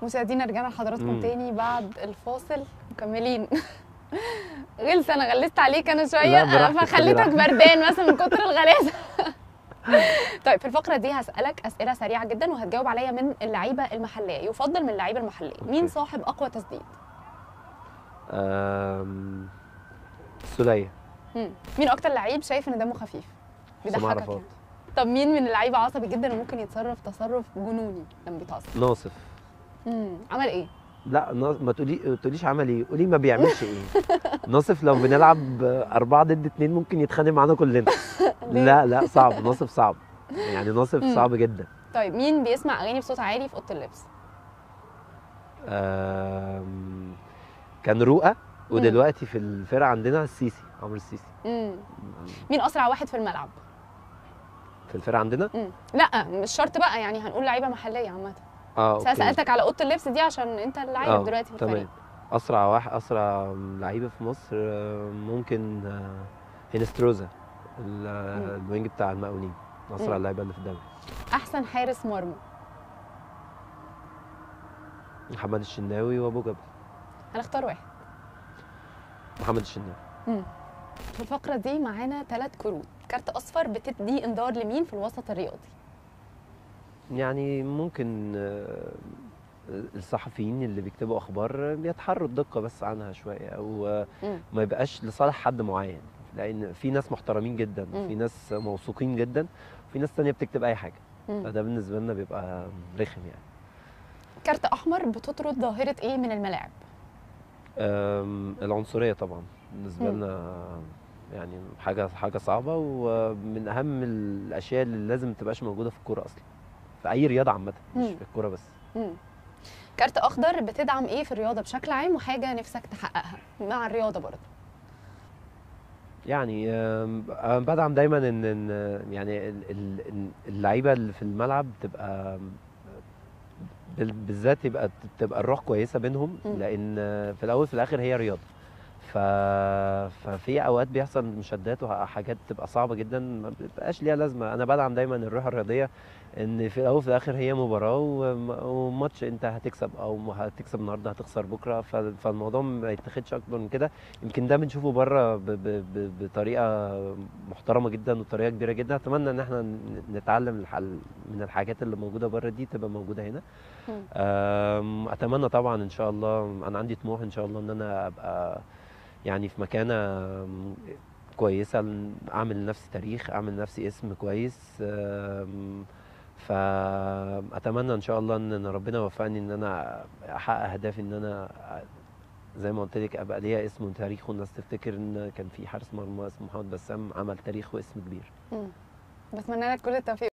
مشاهدينا رجعنا لحضراتكم مم. تاني بعد الفاصل مكملين غلس انا غلست عليك انا لا، شويه براحتك، خدي فخليتك راحتك. بردان مثلا من كتر الغلاسه طيب في الفقره دي هسالك اسئله سريعه جدا وهتجاوب عليا من اللعيبه المحليه يفضل من اللعيبه المحليه مين أوكي. صاحب اقوى تسديد آم، السولية مم. مين اكتر لعيب شايف ان دمه خفيف سمع بيضحكك عرفات يعني طب مين من اللعيبه عصبي جدا وممكن يتصرف تصرف جنوني لما بيتعصب ناصف مم. عمل ايه لا نا- ما تقولي ما تقوليش عمل ايه قولي ما بيعملش ايه ناصف لو بنلعب أربعة ضد اتنين ممكن يتخانق معانا كلنا ليه؟ لا لا صعب ناصف صعب يعني ناصف مم. صعب جدا طيب مين بيسمع اغاني بصوت عالي في اوضه اللبس آم، كان رؤى ودلوقتي في الفرقة عندنا السيسي عمرو السيسي مم. مين اسرع واحد في الملعب في الفرقة عندنا مم. لا مش شرط بقى يعني هنقول لعيبه محليه عامه اه بس انا أوكي. سالتك على اوضه اللبس دي عشان انت اللعيب آه، دلوقتي في تمام الفريق اسرع واحد اسرع لعيبه في مصر آه، ممكن آه، هينستروزا ال- آه، الوينج بتاع المقاولين اسرع مم. اللعيبه اللي في الدوري احسن حارس مرمى محمد الشناوي وابو جبل هنختار واحد محمد الشناوي مم. في الفقره دي معانا ثلاث كروت كارت اصفر بتدي انذار لمين في الوسط الرياضي يعني ممكن آه، الصحفيين اللي بيكتبوا اخبار بيتحروا الدقه بس عنها شويه او آه، مم. ما يبقاش لصالح حد معين لان في ناس محترمين جدا مم. وفي ناس موثوقين جدا وفي ناس تانية بتكتب اي حاجه مم. فده بالنسبه لنا بيبقى رخم يعني كارت احمر بتطرد ظاهره ايه من الملاعب أم، العنصرية طبعا بالنسبة مم. لنا يعني حاجة حاجة صعبة ومن أهم الأشياء اللي لازم ما تبقاش موجودة في الكورة أصلا في أي رياضة عامة مش مم. في الكورة بس مم. كارت اخضر بتدعم ايه في الرياضه بشكل عام وحاجه نفسك تحققها مع الرياضه برضه يعني أم، أنا بدعم دايما إن إن يعني ال- ال- ال- اللعيبة اللي في الملعب تبقى بال- بالذات يبقى تبقى الروح كويسة بينهم مم. لأن في الأول في الآخر هي رياضة ف... ففي اوقات بيحصل مشادات وحاجات تبقى صعبه جدا ما بيبقاش ليها لازمه انا بدعم دايما الروح الرياضيه ان في الاول وفي الاخر هي مباراه وم- وماتش انت هتكسب او هتكسب النهارده هتخسر بكره ف... فالموضوع ما يتاخدش اكبر من كده يمكن ده بنشوفه بره ب... ب... ب... بطريقه محترمه جدا وطريقه كبيره جدا اتمنى ان احنا ن- نتعلم الحل من الحاجات اللي موجوده بره دي تبقى موجوده هنا مم. أم، اتمنى طبعا ان شاء الله انا عندي طموح ان شاء الله ان انا ابقى يعني في مكانه أم، كويسه ل- اعمل لنفسي تاريخ اعمل لنفسي اسم كويس أم، فاتمنى ان شاء الله ان ربنا يوفقني ان انا احقق اهدافي ان انا زي ما قلت لك ابقى ليا اسم وتاريخ والناس تفتكر ان كان في حارس مرمى اسمه محمد بسام عمل تاريخ واسم كبير مم. بتمنى لك كل التوفيق